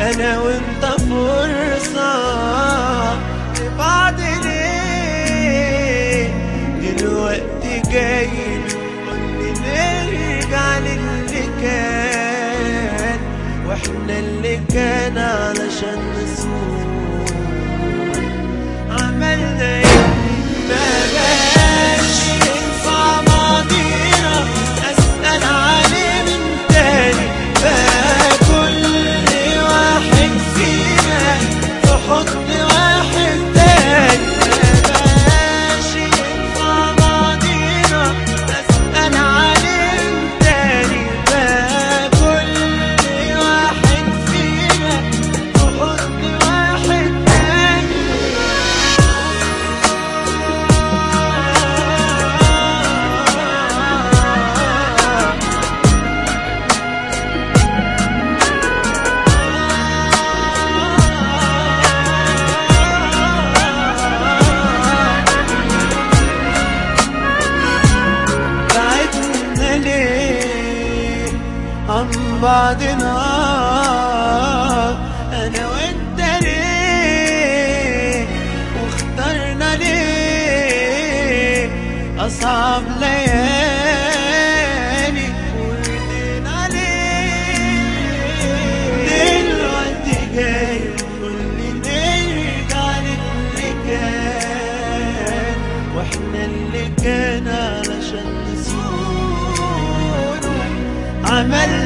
انا وانت فرصة لبعض ليه دلوقتي جاي قولي نرجع للي كان واحنا اللي كان علشان نصون عملنا ايه ما بقاش ينفع ماضينا اسال عليه من تاني بقى كل واحد فينا في حضن واحد تاني ما بقاش ينفع ماضينا اسال عليه من تاني بقى كل واحد فينا في حضن واحد تاني بعدنا ليه عن بعضنا انا وانت ليه واخترنا ليه اصعب ليالي ورضينا ليه دلوقتي جاي قولي نرجع للي كان واحنا اللي كان علشان نسونه عملنا